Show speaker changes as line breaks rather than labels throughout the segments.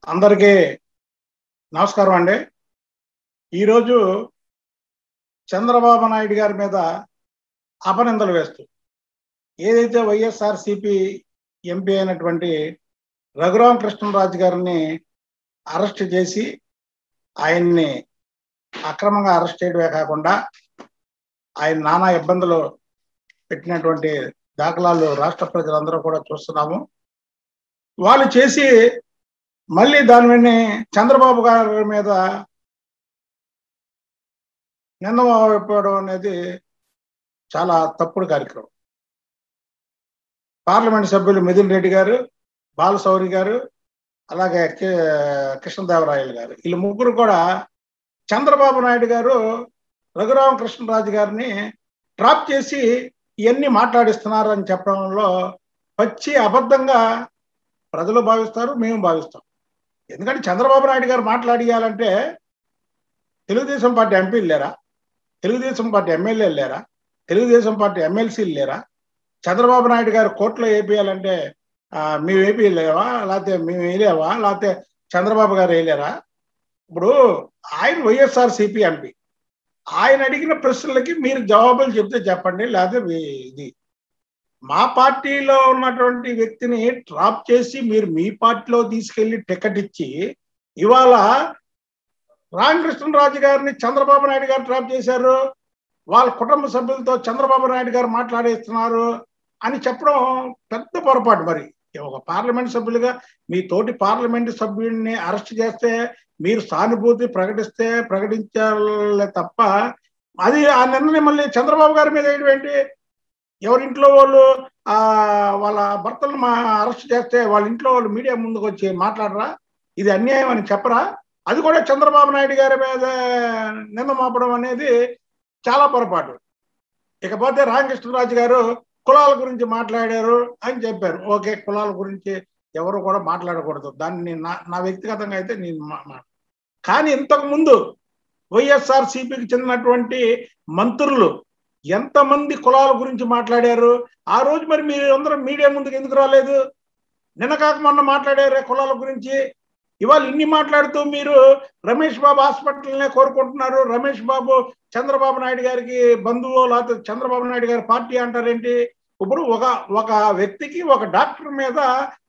అందరికీ నమస్కారం అండి ఈరోజు చంద్రబాబు నాయుడు గారి మీద అపనిందలు వేస్తూ ఏదైతే వైఎస్ఆర్ సిపి ఎంపీ అయినటువంటి రఘురామ కృష్ణరాజు గారిని అరెస్ట్ చేసి ఆయన్ని అక్రమంగా అరెస్ట్ చేయడమే కాకుండా ఆయన నానా ఇబ్బందులు పెట్టినటువంటి దాఖలాలు రాష్ట్ర ప్రజలందరూ కూడా చూస్తున్నాము వాళ్ళు చేసి మళ్ళీ దాని మీద చంద్రబాబు గారి మీద నిందమోపడం అనేది చాలా తప్పుడు కార్యక్రమం పార్లమెంట్ సభ్యులు మిథున్ రెడ్డి గారు బాలశౌరి గారు అలాగే కృష్ణదేవరాయలు గారు వీళ్ళు ముగ్గురు కూడా చంద్రబాబు నాయుడు గారు రఘురామ కృష్ణరాజు గారిని ట్రాప్ చేసి ఇవన్నీ మాట్లాడిస్తున్నారు అని చెప్పడంలో పచ్చి అబద్ధంగా ప్రజలు భావిస్తారు మేము భావిస్తాం ఎందుకంటే చంద్రబాబు నాయుడు గారు మాట్లాడియాలంటే తెలుగుదేశం పార్టీ ఎంపీలు లేరా తెలుగుదేశం పార్టీ ఎమ్మెల్యేలు లేరా తెలుగుదేశం పార్టీ ఎమ్మెల్సీలు లేరా చంద్రబాబు నాయుడు గారు కోర్టులో వేపియాలంటే మేము వేపియలేవా లేకపోతే మేము వేయలేవా లేకపోతే చంద్రబాబు గారు వేయలేరా ఇప్పుడు ఆయన వైఎస్ఆర్ సిపి ఎంపీ ఆయన అడిగిన ప్రశ్నలకి మీరు జవాబులు చెప్తే చెప్పండి లేకపోతే ఇది మా పార్టీలో ఉన్నటువంటి వ్యక్తిని ట్రాప్ చేసి మీరు మీ పార్టీలో తీసుకెళ్లి టికెట్ ఇచ్చి ఇవాళ రామకృష్ణరాజు గారిని చంద్రబాబు నాయుడు గారు ట్రాప్ చేశారు వాళ్ళ కుటుంబ సభ్యులతో చంద్రబాబు నాయుడు గారు మాట్లాడేస్తున్నారు అని చెప్పడం పెద్ద పొరపాటు మరి ఒక పార్లమెంట్ సభ్యులుగా మీ తోటి పార్లమెంట్ సభ్యుడిని అరెస్ట్ చేస్తే మీరు సానుభూతి ప్రకటిస్తే ప్రకటించాలే తప్ప అది ఆ నిర్ణయం మళ్ళీ చంద్రబాబు గారి మీద ఏంటి ఎవరింట్లో వాళ్ళు ఆ వాళ్ళ భర్తలను మా అరెస్ట్ చేస్తే వాళ్ళ ఇంట్లో వాళ్ళు మీడియా ముందుకు వచ్చి మాట్లాడరా ఇది అన్యాయం అని చెప్పరా అది కూడా చంద్రబాబు నాయుడు గారి మీద నింద మోపడం అనేది చాలా పొరపాటు ఇకపోతే రామకృష్ణరాజు గారు కులాల గురించి మాట్లాడారు అని చెప్పారు ఓకే కులాల గురించి ఎవరు కూడా మాట్లాడకూడదు దాన్ని నా నా వ్యక్తిగతంగా అయితే నేను కానీ ఇంతకు ముందు వైఎస్ఆర్ సిపికి చెందినటువంటి మంత్రులు ఎంతమంది కులాల గురించి మాట్లాడారు ఆ రోజు మరి మీరు అందరూ మీడియా ముందుకు ఎందుకు రాలేదు నిన్న కాక మొన్న మాట్లాడారే కులాల గురించి ఇవాళ ఇన్ని మాట్లాడుతూ మీరు రమేష్ బాబు హాస్పిటల్నే కోరుకుంటున్నారు రమేష్ బాబు చంద్రబాబు నాయుడు గారికి బంధువు లేకపోతే చంద్రబాబు నాయుడు గారి పార్టీ అంటారేంటి ఇప్పుడు ఒక ఒక వ్యక్తికి ఒక డాక్టర్ మీద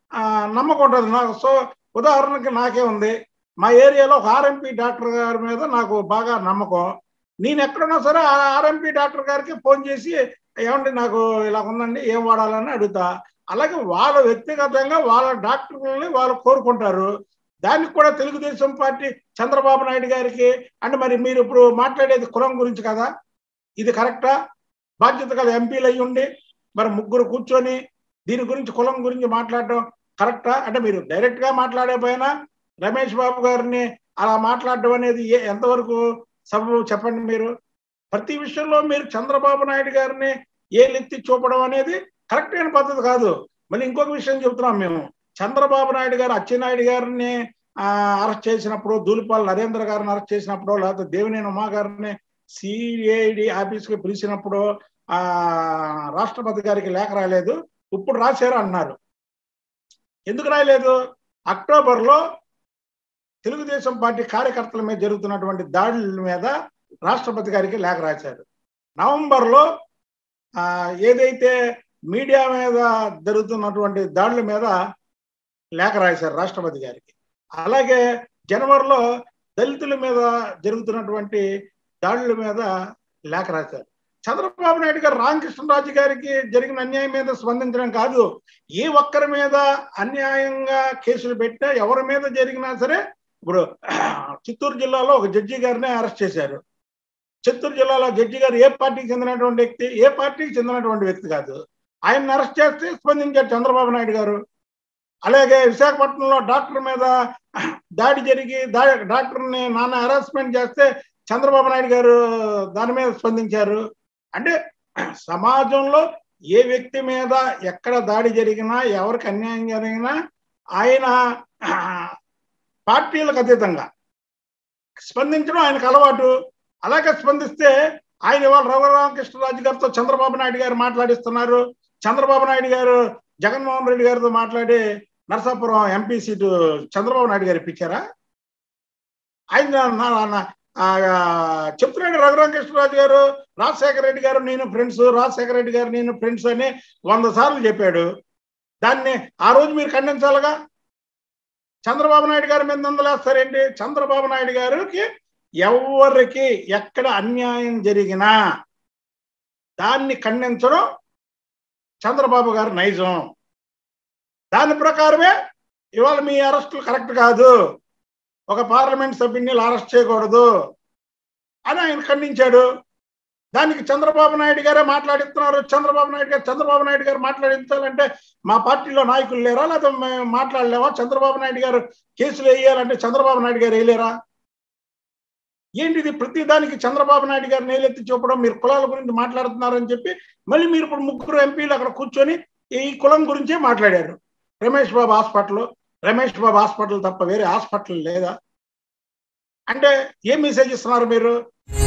నమ్మకం ఉంటుంది నాకు సో ఉదాహరణకి నాకే ఉంది మా ఏరియాలో ఒక ఆర్ఎంపీ డాక్టర్ గారి మీద నాకు బాగా నమ్మకం నేను ఎక్కడున్నా సరే ఆ ఆర్ఎంపీ డాక్టర్ గారికి ఫోన్ చేసి ఏమండి నాకు ఇలా ఉందండి ఏం వాడాలని అడుగుతా అలాగే వాళ్ళ వ్యక్తిగతంగా వాళ్ళ డాక్టర్లని వాళ్ళు కోరుకుంటారు దానికి కూడా తెలుగుదేశం పార్టీ చంద్రబాబు నాయుడు గారికి అంటే మరి మీరు ఇప్పుడు మాట్లాడేది కులం గురించి కదా ఇది కరెక్టా బాధ్యత కదా ఎంపీలు అయ్యి ఉండి మరి ముగ్గురు కూర్చొని దీని గురించి కులం గురించి మాట్లాడడం కరెక్టా అంటే మీరు డైరెక్ట్ గా మాట్లాడేపోయినా రమేష్ బాబు గారిని అలా మాట్లాడడం అనేది ఎంతవరకు సబబు చెప్పండి మీరు ప్రతి విషయంలో మీరు చంద్రబాబు నాయుడు గారిని ఏలెత్తి చూపడం అనేది కరెక్ట్ అయిన పద్ధతి కాదు మళ్ళీ ఇంకొక విషయం చెప్తున్నాం మేము చంద్రబాబు నాయుడు గారు అచ్చెన్నాయుడు గారిని అరెస్ట్ చేసినప్పుడు దూలిపాల్ నరేంద్ర గారిని అరెస్ట్ చేసినప్పుడు లేకపోతే దేవినేని ఉమా గారిని సిఐడి ఆఫీస్కి పిలిచినప్పుడు ఆ రాష్ట్రపతి గారికి లేఖ రాలేదు ఇప్పుడు రాశారు అన్నారు ఎందుకు రాయలేదు అక్టోబర్లో తెలుగుదేశం పార్టీ కార్యకర్తల మీద జరుగుతున్నటువంటి దాడుల మీద రాష్ట్రపతి గారికి లేఖ రాశారు నవంబర్లో ఏదైతే మీడియా మీద జరుగుతున్నటువంటి దాడుల మీద లేఖ రాశారు రాష్ట్రపతి గారికి అలాగే జనవరిలో దళితుల మీద జరుగుతున్నటువంటి దాడుల మీద లేఖ రాశారు చంద్రబాబు నాయుడు గారు రామకృష్ణరాజు గారికి జరిగిన అన్యాయం మీద స్పందించడం కాదు ఏ ఒక్కరి మీద అన్యాయంగా కేసులు పెట్టినా ఎవరి మీద జరిగినా సరే ఇప్పుడు చిత్తూరు జిల్లాలో ఒక జడ్జి గారిని అరెస్ట్ చేశారు చిత్తూరు జిల్లాలో జడ్జి గారు ఏ పార్టీకి చెందినటువంటి వ్యక్తి ఏ పార్టీకి చెందినటువంటి వ్యక్తి కాదు ఆయన్ని అరెస్ట్ చేస్తే స్పందించారు చంద్రబాబు నాయుడు గారు అలాగే విశాఖపట్నంలో డాక్టర్ మీద దాడి జరిగి దా డాక్టర్ని నాన్న హెరాస్మెంట్ చేస్తే చంద్రబాబు నాయుడు గారు దాని మీద స్పందించారు అంటే సమాజంలో ఏ వ్యక్తి మీద ఎక్కడ దాడి జరిగినా ఎవరికి అన్యాయం జరిగినా ఆయన పార్టీలకు అతీతంగా స్పందించడం ఆయనకు అలవాటు అలాగే స్పందిస్తే ఆయన ఇవాళ రఘురామకృష్ణరాజు గారితో చంద్రబాబు నాయుడు గారు మాట్లాడిస్తున్నారు చంద్రబాబు నాయుడు గారు జగన్మోహన్ రెడ్డి గారితో మాట్లాడి నరసాపురం ఎంపీ సీటు చంద్రబాబు నాయుడు గారు ఇప్పించారా ఆయన నా- నా- నా- ఆ, చెప్తున్నాడు రఘురామకృష్ణరాజు గారు రాజశేఖర రెడ్డి గారు నేను ఫ్రెండ్స్ రాజశేఖర రెడ్డి గారు నేను ఫ్రెండ్స్ అని వంద సార్లు చెప్పాడు దాన్ని ఆ రోజు మీరు ఖండించాలిగా చంద్రబాబు నాయుడు గారి మీద నిందలేస్తారేంటి చంద్రబాబు నాయుడు గారికి ఎవరికి ఎక్కడ అన్యాయం జరిగినా దాన్ని ఖండించడం చంద్రబాబు గారి నైజం దాని ప్రకారమే ఇవాళ మీ అరెస్టులు కరెక్ట్ కాదు ఒక పార్లమెంట్ సభ్యుని అరెస్ట్ చేయకూడదు అని ఆయన ఖండించాడు దానికి చంద్రబాబు నాయుడు గారే మాట్లాడిస్తున్నారు చంద్రబాబు నాయుడు గారు చంద్రబాబు నాయుడు గారు మాట్లాడించాలంటే మా పార్టీలో నాయకులు లేరా లేదా మేము మాట్లాడలేమా చంద్రబాబు నాయుడు గారు కేసులు వేయాలంటే చంద్రబాబు నాయుడు గారు వేయలేరా ఏంటిది ప్రతి దానికి చంద్రబాబు నాయుడు గారు నేలెత్తి చూపడం మీరు కులాల గురించి మాట్లాడుతున్నారని చెప్పి మళ్ళీ మీరు ఇప్పుడు ముగ్గురు ఎంపీలు అక్కడ కూర్చొని ఈ కులం గురించే మాట్లాడారు రమేష్ బాబు హాస్పిటల్ రమేష్ బాబు హాస్పిటల్ తప్ప వేరే హాస్పిటల్ లేదా అంటే ఏం మెసేజ్ ఇస్తున్నారు మీరు